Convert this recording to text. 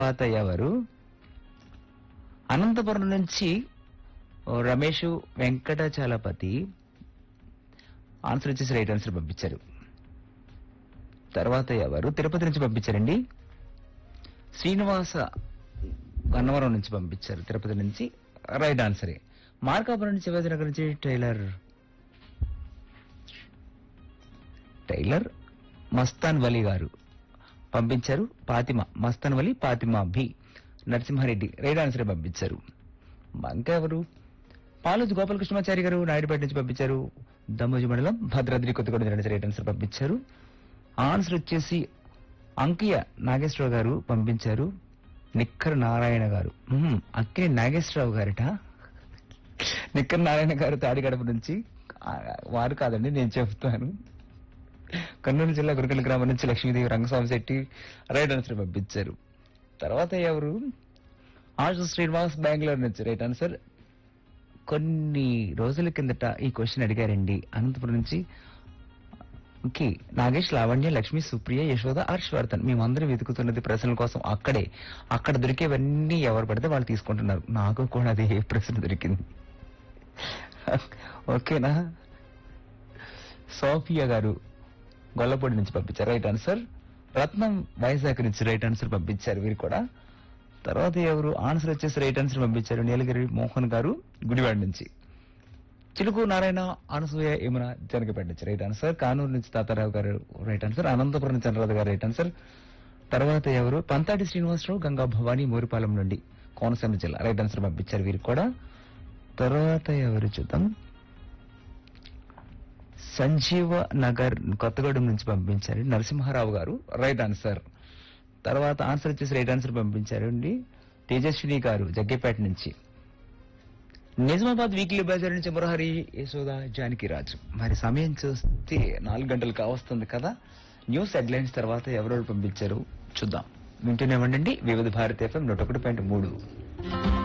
తర్వాత ఎవరు అనంతపురం నుంచి ఓ రమేష్ వెంకటాచలపతి ఆన్సర్ వచ్చేసి రైట్ ఆన్సర్ పంపించారు తర్వాత ఎవరు తిరుపతి నుంచి పంపించారండి శ్రీనివాస గన్నవరం నుంచి పంపించారు తిరుపతి నుంచి రైట్ ఆన్సరే మార్కాపురం నుంచి శివాజీనగర్ నుంచి టైలర్ టైలర్ మస్తాన్ వలి గారు పంపించారు Fathima Mastan Vali Fathima B Narasimha Reddy right answer పంపించారు ఇంకా ఎవరు పాలోజు గోపాలకృష్ణమాచారి గారు నాయుడుపేట నుంచి పంపించారు దమ్మోజు మండలం భద్రాద్రి కొత్తగూడెం జిల్లా నుంచి రైట్ ఆన్సర్ పంపించారు ఆన్సర్ వచ్చేసి అంకియ నాగేశ్వరరావు గారు పంపించారు నిక్కర్ నారాయణ గారు మ్మ్, అక్కిని నాగేశ్వరరావు గారట నిక్కర్ నారాయణ గారు తాడిగడప నుంచి ఆ, వారు కాదండి నేను చెప్తాను కర్నూలు జిల్లా గురికల్ గ్రామం నుంచి లక్ష్మీదేవి రంగస్వామి శెట్టి రైట్ ఆన్సర్ పంపించారు తర్వాత ఎవరు ఆశు శ్రీనివాస్ బెంగళూరు నుంచి రైట్ ఆన్సర్ కొన్ని రోజుల కిందట ఈ క్వశ్చన్ అడిగారండి అనంతపురం నుంచి ఓకే నాగేష్ లావణ్య లక్ష్మి సుప్రియ యశోద హర్షవర్ధన్ మేమందరం వెతుకుతున్నది ప్రశ్నల కోసం అక్కడే అక్కడ దొరికేవన్నీ ఎవరు పడితే వాళ్ళు తీసుకుంటున్నారు నాకు కూడా అదే ప్రశ్న దొరికింది ఓకేనా సోఫియా గారు గొల్లపూడి నుంచి పంపించారు రైట్ ఆన్సర్ రత్నం వైజాగ్ నుంచి రైట్ ఆన్సర్ పంపించారు వీరు కూడా తర్వాత ఎవరు ఆన్సర్ వచ్చేసి రైట్ ఆన్సర్ పంపించారు నీలగిరి మోహన్ గారు గుడివాడ నుంచి చిలుకు నారాయణ అనసూయ యమున జనకపేట నుంచి రైట్ ఆన్సర్ కానూరు నుంచి తాతారావు గారు రైట్ ఆన్సర్ అనంతపురం నుంచి చంద్రరావు గారు రైట్ ఆన్సర్ తర్వాత ఎవరు పంతాటి శ్రీనివాసరావు గంగా భవానీ మోరిపాలెం నుండి కోనసీమ జిల్లా రైట్ ఆన్సర్ పంపించారు వీరికి కూడా తర్వాత ఎవరు చూద్దాం సంజీవ నగర్ కొత్తగూడెం నుంచి పంపించారు నరసింహారావు గారు రైట్ ఆన్సర్ తర్వాత ఆన్సర్ వచ్చేసి రైట్ ఆన్సర్ పంపించారు అండి తేజస్విని గారు జగ్గేపేట నుంచి నిజామాబాద్ వీక్లీ బజార్ నుంచి మురహరి యశోద జానకి రాజు మరి సమయం చూస్తే నాలుగు గంటలు కావస్తుంది కదా న్యూస్ హెడ్లైన్స్ తర్వాత ఎవరెవరు పంపించారు చూద్దాం వింటూనే ఉండండి వివిధ భారత ఎఫ్ఎం నూట ఒకటి పాయింట్ మూడు